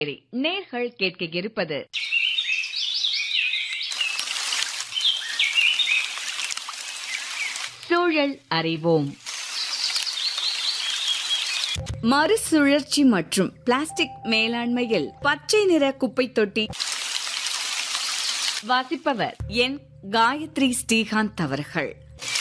சரி, நேர்கள் கேட்க இருப்பது சூழல் அறிவோம் மறுசுழற்சி மற்றும் பிளாஸ்டிக் மேலாண்மையில் பச்சை நிற குப்பை தொட்டி வாசிப்பவர் என் காயத்ரி ஸ்ரீகாந்த் அவர்கள்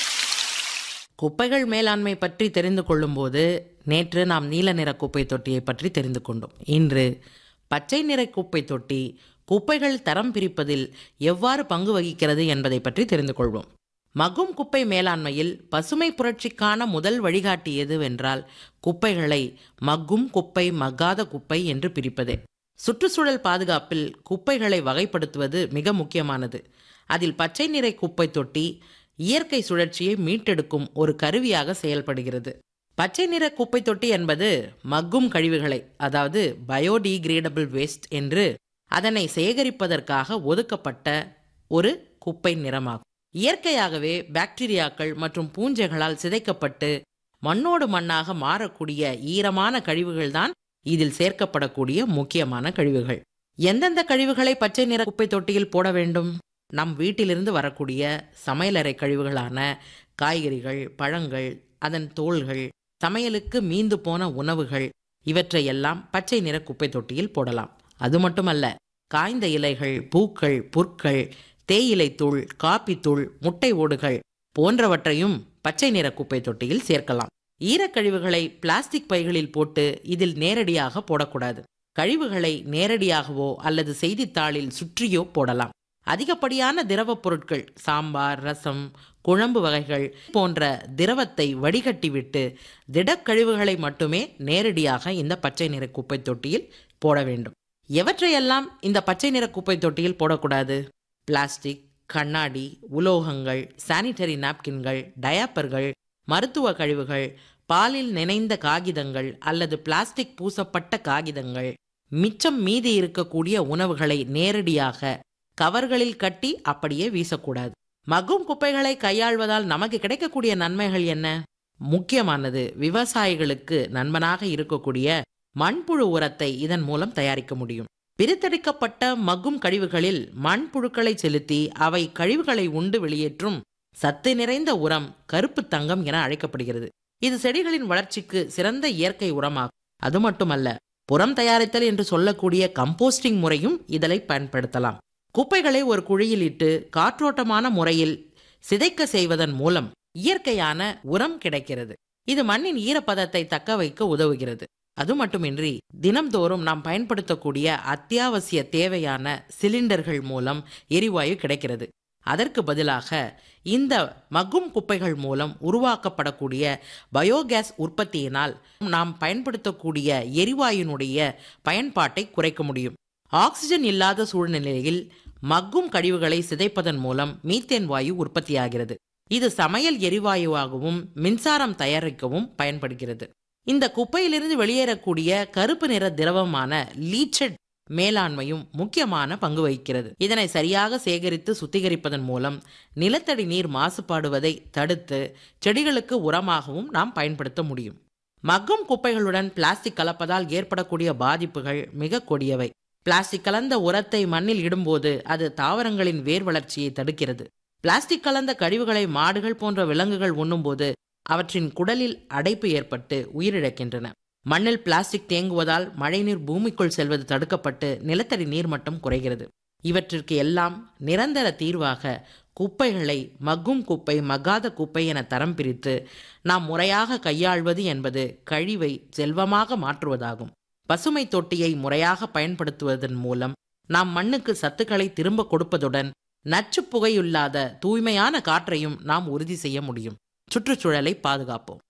குப்பைகள் மேலாண்மை பற்றி தெரிந்து கொள்ளும்போது நேற்று நாம் நீல நிற குப்பை தொட்டியை பற்றி தெரிந்து கொண்டோம் இன்று பச்சை நிற குப்பை தொட்டி குப்பைகள் தரம் பிரிப்பதில் எவ்வாறு பங்கு வகிக்கிறது என்பதை பற்றி தெரிந்து கொள்வோம் மகும் குப்பை மேலாண்மையில் பசுமை புரட்சிக்கான முதல் வழிகாட்டி எதுவென்றால் குப்பைகளை மக்கும் குப்பை மக்காத குப்பை என்று பிரிப்பதே சுற்றுச்சூழல் பாதுகாப்பில் குப்பைகளை வகைப்படுத்துவது மிக முக்கியமானது அதில் பச்சை நிற குப்பை தொட்டி இயற்கை சுழற்சியை மீட்டெடுக்கும் ஒரு கருவியாக செயல்படுகிறது பச்சை நிற குப்பை தொட்டி என்பது மக்கும் கழிவுகளை அதாவது பயோடிகிரேடபிள் வேஸ்ட் என்று அதனை சேகரிப்பதற்காக ஒதுக்கப்பட்ட ஒரு குப்பை நிறமாகும் இயற்கையாகவே பாக்டீரியாக்கள் மற்றும் பூஞ்சைகளால் சிதைக்கப்பட்டு மண்ணோடு மண்ணாக மாறக்கூடிய ஈரமான கழிவுகள்தான் இதில் சேர்க்கப்படக்கூடிய முக்கியமான கழிவுகள் எந்தெந்த கழிவுகளை பச்சை நிற குப்பை தொட்டியில் போட வேண்டும் நம் வீட்டிலிருந்து வரக்கூடிய சமையலறை கழிவுகளான காய்கறிகள் பழங்கள் அதன் தோள்கள் சமையலுக்கு மீந்து போன உணவுகள் இவற்றையெல்லாம் பச்சை நிற குப்பை தொட்டியில் போடலாம் அது மட்டுமல்ல காய்ந்த இலைகள் பூக்கள் புற்கள் தேயிலை தூள் காப்பி தூள் முட்டை ஓடுகள் போன்றவற்றையும் பச்சை நிற குப்பை தொட்டியில் சேர்க்கலாம் ஈரக்கழிவுகளை பிளாஸ்டிக் பைகளில் போட்டு இதில் நேரடியாக போடக்கூடாது கழிவுகளை நேரடியாகவோ அல்லது செய்தித்தாளில் சுற்றியோ போடலாம் அதிகப்படியான திரவப் பொருட்கள் சாம்பார் ரசம் குழம்பு வகைகள் போன்ற திரவத்தை வடிகட்டிவிட்டு திடக்கழிவுகளை மட்டுமே நேரடியாக இந்த பச்சை நிற குப்பை தொட்டியில் போட வேண்டும் எவற்றையெல்லாம் இந்த பச்சை நிற குப்பை தொட்டியில் போடக்கூடாது பிளாஸ்டிக் கண்ணாடி உலோகங்கள் சானிட்டரி நாப்கின்கள் டயாப்பர்கள் மருத்துவ கழிவுகள் பாலில் நினைந்த காகிதங்கள் அல்லது பிளாஸ்டிக் பூசப்பட்ட காகிதங்கள் மிச்சம் மீதி இருக்கக்கூடிய உணவுகளை நேரடியாக கவர்களில் கட்டி அப்படியே வீசக்கூடாது மகும் குப்பைகளை கையாள்வதால் நமக்கு கிடைக்கக்கூடிய நன்மைகள் என்ன முக்கியமானது விவசாயிகளுக்கு நண்பனாக இருக்கக்கூடிய மண்புழு உரத்தை இதன் மூலம் தயாரிக்க முடியும் பிரித்தெடுக்கப்பட்ட மக்கும் கழிவுகளில் மண்புழுக்களை செலுத்தி அவை கழிவுகளை உண்டு வெளியேற்றும் சத்து நிறைந்த உரம் கருப்பு தங்கம் என அழைக்கப்படுகிறது இது செடிகளின் வளர்ச்சிக்கு சிறந்த இயற்கை உரமாகும் அது மட்டுமல்ல புறம் தயாரித்தல் என்று சொல்லக்கூடிய கம்போஸ்டிங் முறையும் இதனை பயன்படுத்தலாம் குப்பைகளை ஒரு குழியில் இட்டு காற்றோட்டமான முறையில் சிதைக்க செய்வதன் மூலம் இயற்கையான உரம் கிடைக்கிறது இது மண்ணின் ஈரப்பதத்தை தக்க வைக்க உதவுகிறது அது மட்டுமின்றி தினம்தோறும் நாம் பயன்படுத்தக்கூடிய அத்தியாவசிய தேவையான சிலிண்டர்கள் மூலம் எரிவாயு கிடைக்கிறது அதற்கு பதிலாக இந்த மக்கும் குப்பைகள் மூலம் உருவாக்கப்படக்கூடிய பயோகேஸ் உற்பத்தியினால் நாம் பயன்படுத்தக்கூடிய எரிவாயுனுடைய பயன்பாட்டை குறைக்க முடியும் ஆக்சிஜன் இல்லாத சூழ்நிலையில் மக்கும் கழிவுகளை சிதைப்பதன் மூலம் மீத்தேன் வாயு உற்பத்தியாகிறது இது சமையல் எரிவாயுவாகவும் மின்சாரம் தயாரிக்கவும் பயன்படுகிறது இந்த குப்பையிலிருந்து வெளியேறக்கூடிய கருப்பு நிற திரவமான லீச்சட் மேலாண்மையும் முக்கியமான பங்கு வகிக்கிறது இதனை சரியாக சேகரித்து சுத்திகரிப்பதன் மூலம் நிலத்தடி நீர் மாசுபாடுவதை தடுத்து செடிகளுக்கு உரமாகவும் நாம் பயன்படுத்த முடியும் மக்கும் குப்பைகளுடன் பிளாஸ்டிக் கலப்பதால் ஏற்படக்கூடிய பாதிப்புகள் மிக கொடியவை பிளாஸ்டிக் கலந்த உரத்தை மண்ணில் இடும்போது அது தாவரங்களின் வேர் வளர்ச்சியை தடுக்கிறது பிளாஸ்டிக் கலந்த கழிவுகளை மாடுகள் போன்ற விலங்குகள் உண்ணும்போது அவற்றின் குடலில் அடைப்பு ஏற்பட்டு உயிரிழக்கின்றன மண்ணில் பிளாஸ்டிக் தேங்குவதால் மழைநீர் பூமிக்குள் செல்வது தடுக்கப்பட்டு நிலத்தடி நீர்மட்டம் குறைகிறது இவற்றிற்கு எல்லாம் நிரந்தர தீர்வாக குப்பைகளை மக்கும் குப்பை மக்காத குப்பை என தரம் பிரித்து நாம் முறையாக கையாள்வது என்பது கழிவை செல்வமாக மாற்றுவதாகும் பசுமை தொட்டியை முறையாக பயன்படுத்துவதன் மூலம் நாம் மண்ணுக்கு சத்துக்களை திரும்ப கொடுப்பதுடன் நச்சு புகையில்லாத தூய்மையான காற்றையும் நாம் உறுதி செய்ய முடியும் சுற்றுச்சூழலை பாதுகாப்போம்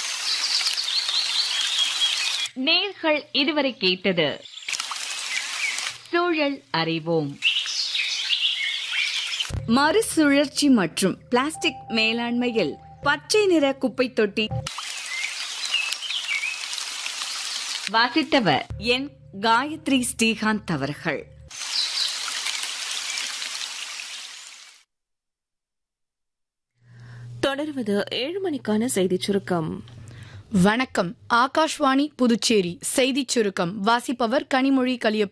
நேர்கள் இதுவரை கேட்டது சூழல் அறிவோம் மறுசுழற்சி மற்றும் பிளாஸ்டிக் மேலாண்மையில் பச்சை நிற குப்பை தொட்டி வாசித்தவர் என் காயத்ரி ஸ்ரீகாந்த் அவர்கள் தொடர்வது ஏழு மணிக்கான செய்திச் சுருக்கம் வணக்கம் ஆகாஷ்வாணி புதுச்சேரி செய்திச் சுருக்கம் வாசிப்பவர் கனிமொழி கலியப்